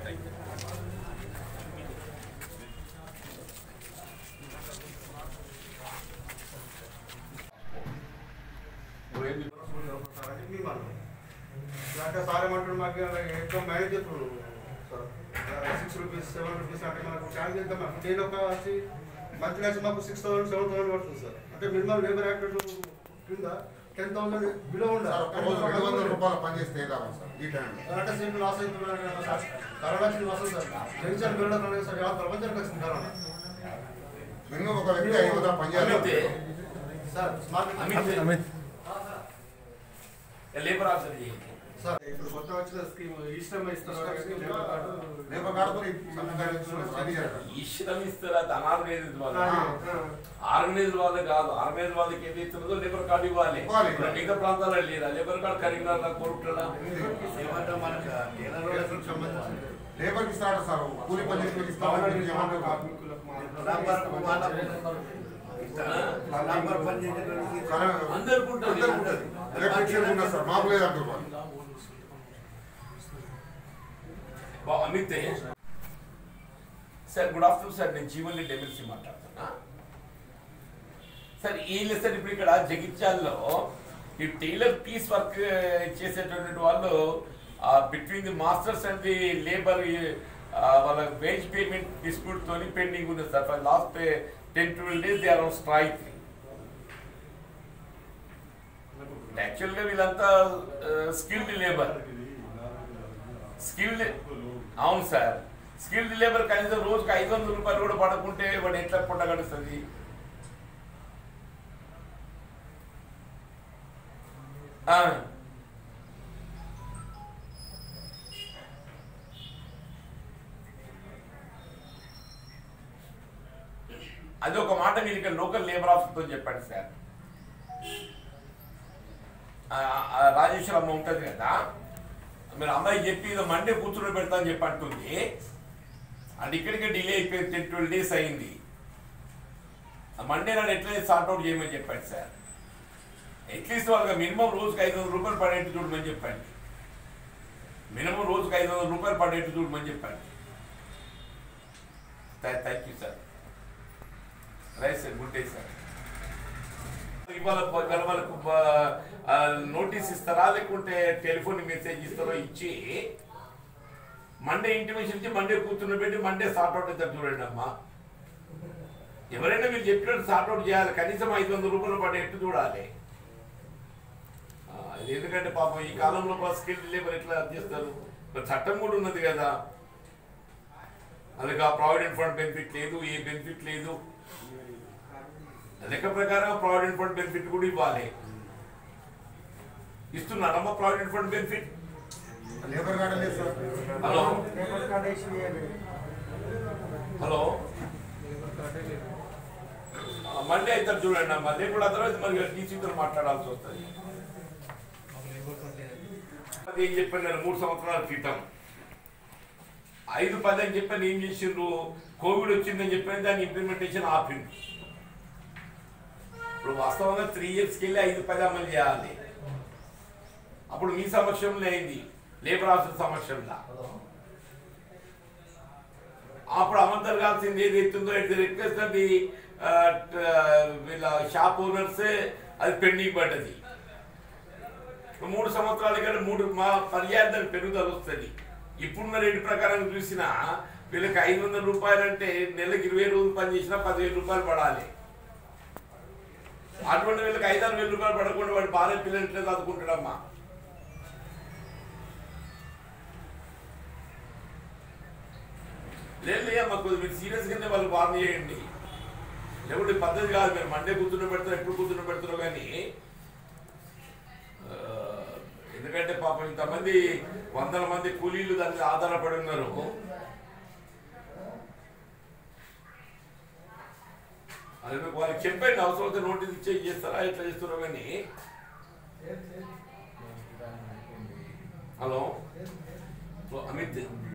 Thank you అంటే sir ఏమంటాడు మాకు ఎక్కువ మేనేజ్ చేస్తున్నాడు sir six rupees seven rupees అంటే మనకు ఛార్జ్ చేద్దాం మాకు డైలీ ఒక వచ్చి మంత్లీ వచ్చి మాకు సిక్స్ థౌసండ్ సెవెన్ థౌసండ్ పడుతుంది సార్ అంటే మినిమం లేబర్ యాక్టివ్ కింద టెన్ థౌసండ్ బిలో సార్ ఒక్క రోజు రెండు వందల ఉండాలి రూపాయలు పని చేస్తే ఏ లాభం సార్ ఈ టైంలో కరెంట్ సీట్లు లాస్ అవుతున్నాడు సార్ కరోనా వచ్చింది వస్తుంది సార్ టెన్షన్ పెరగడం సార్ యావత్ ప్రపంచానికి వచ్చింది కరోనా మినిమం ఒక వ్యక్తి ఐదు వందలు పని చేయాలి అమితే sir smart Amit labour officer చేయండి సార్ ఇప్పుడు కొత్త వచ్చిన స్కీమ్ ఈశ్రమ ఇస్తారు లేబర్ కార్డు లేబర్ కార్డు సన్నగా పని చేయాలి ఈ శ్రమ ఇస్తారా అది అనార్గనైజ్డ్ వాళ్ళు ఆ, ఆర్గనైజ్ వాళ్ళు కాదు ఆర్గనైజ్ వాళ్ళకి ఏది ఇస్తుందో లేబర్ కార్డు ఇవ్వాలి ఇవ్వాలి. ఇప్పుడు మిగతా ప్రాంతాల్లో లేదా లేబర్ కార్డు కరీంనగర్ కోరుట్లా ఏమంటారు మనకు టైలర్ వాళ్ళకి సంబంధించి లేబర్కి ఇస్తాడు సార్ కూలి పని చేసి ఇస్తామని చెప్పి ఏమంటారు? సరే, అందరికి ఉంటుంది. అందరికీ ఉంటుంది. ఎలక్ట్రీషియన్ ఉన్నారు సార్ మాకు లేదంటారు వాళ్ళు. బా- Amit sir good afternoon sir నేను జీవన్ రెడ్డి ఎమ్మెల్సీ మాట్లాడుతున్నా సార్ ఈ సార్ ఇప్పుడు ఇక్కడ జగిత్యాల్లో ఈ టైలర్ పీస్ వర్క్ చేసేటటువంటి వాళ్ళు between the masters and the labour వాళ్ళ వేజ్ పేమెంట్ డిస్ప్యూట్ తోని పెండింగ్ ఉంది sir for last ten twelve days they are on strike యాక్చువల్గా వీళ్ళంతా స్కిల్డ్ లేబర్ స్కిల్డ్ అవును సార్ స్కిల్డ్ లేబర్ కనీసం రోజుకి ఐదు వందల రూపాయలు కూడా పడకుంటే వాడు ఎట్లా పుట్ట గడుస్తుంది ఆ. అది ఒక మాట మీరు ఇక్కడ లోకల్ లేబర్ ఆఫీస్తో చెప్పండి సార్ ఆ, ఆ రాజేశ్వరమ్మ ఉంటుంది కదా మీరు అమ్మాయి చెప్పి ఇది మండే కూర్చుని పెడతా అని చెప్పి అంటుంది అది ఇక్కడికే డిలే అయిపోయింది టెన్ ట్వెల్వ్ డేస్ అయింది ఆ మండే నాడు ఎట్లయితే సార్ట్ అవుట్ చేయమని చెప్పండి సార్ అట్లీస్ట్ వాళ్ళకి మినిమం రోజుకి ఐదు వందల రూపాయలు పడేట్టు చూడమని చెప్పండి మినిమం రోజుకి ఐదు వందల రూపాయలు పడేట్టు చూడమని చెప్పండి thank you sir right sir good day sir ఇవాళ ఇవాళ వాళ్ళకు నోటీస్ ఇస్తారా లేకుంటే టెలిఫోన్ మెసేజ్ ఇస్తారో ఇచ్చి మండే ఇంటిమేషన్ ఇచ్చి మండే కూర్చుని పెట్టి మండే సార్ట్ అవుట్ అవుతారు చూడండి అమ్మా ఎవరైనా మీరు చెప్పినట్టు సార్ట్ అవుట్ చేయాలి కనీసం ఐదు వందల రూపాయలు పడేట్టు చూడాలి ఆ, ఇది ఎందుకంటే పాపం ఈ కాలంలో స్కిల్ లేబర్ ఎట్లా చేస్తారు మరి చట్టం కూడా ఉన్నది కదా అలాగే ప్రావిడెంట్ ఫండ్ బెనిఫిట్ లేదు ఏ బెనిఫిట్ లేదు లెక్క ప్రకారం ప్రావిడెంట్ ఫండ్ బెనిఫిట్ కూడా ఇవ్వాలి ఇస్తున్నారమ్మా provident fund benefit labour card లేదు sir hello labour card issue చేయాలి హలో ఆ, మండే అవుతారు చూడండి అమ్మా రేపు కూడా తర్వాత మరి టీసీతో మాట్లాడాల్సి వస్తుంది అది ఏం చెప్పాను నేను మూడు సంవత్సరాల క్రితం ఐదు పది అని చెప్పాను ఏం చేసిండ్రు కోవిడ్ వచ్చిందని చెప్పాను దాని ఇంప్లిమెంటేషన్ ఆపింది ఇప్పుడు వాస్తవంగా త్రీ ఇయర్స్కి వెళ్ళి ఐదు పది అమలు చేయాలి అప్పుడు మీ సమక్షంలో అయింది లేబర్ ఆఫీసర్ సమక్షంలో అప్పుడు అమలు జరగాల్సింది ఏదైతుందో ఇట్ రిక్వెస్ట్ అది వీళ్ళ షాప్ ఓనర్స్ అది పెండింగ్ పడ్డది ఇప్పుడు మూడు సంవత్సరాల కంటే మూడు మా మర్యాద పెరుగుదల వస్తుంది ఇప్పుడున్న రేటు ప్రకారం చూసినా వీళ్ళకి ఐదు వందల రూపాయలు అంటే నెలకు ఇరవై రోజులు పని చేసినా పదివేలు రూపాయలు పడాలి అటువంటి వీళ్ళకి ఐదారు వేల రూపాయలు పడకుండా వాడు భార్య పిల్లలు ఎట్లా చదువుకుంటాడమ్మా లేదు అమ్మా కొద్దిగా మీరు సీరియస్ గానే వాళ్ళు వార్న్ చేయండి లేకుంటే పద్ధతి కాదు మీరు మండే కూర్చుని పెడతారు ఎప్పుడు కూర్చుని పెడతారో కానీ ఆ, ఎందుకంటే పాపం ఇంతమంది వందల మంది కూలీలు దాని మీద ఆధారపడి ఉన్నారు అది మీకు వాళ్ళకి చెప్పండి అవసరమైతే నోటీస్ ఇచ్చే చేస్తారా ఎట్లా చేస్తారో కానీ హలో అమిత్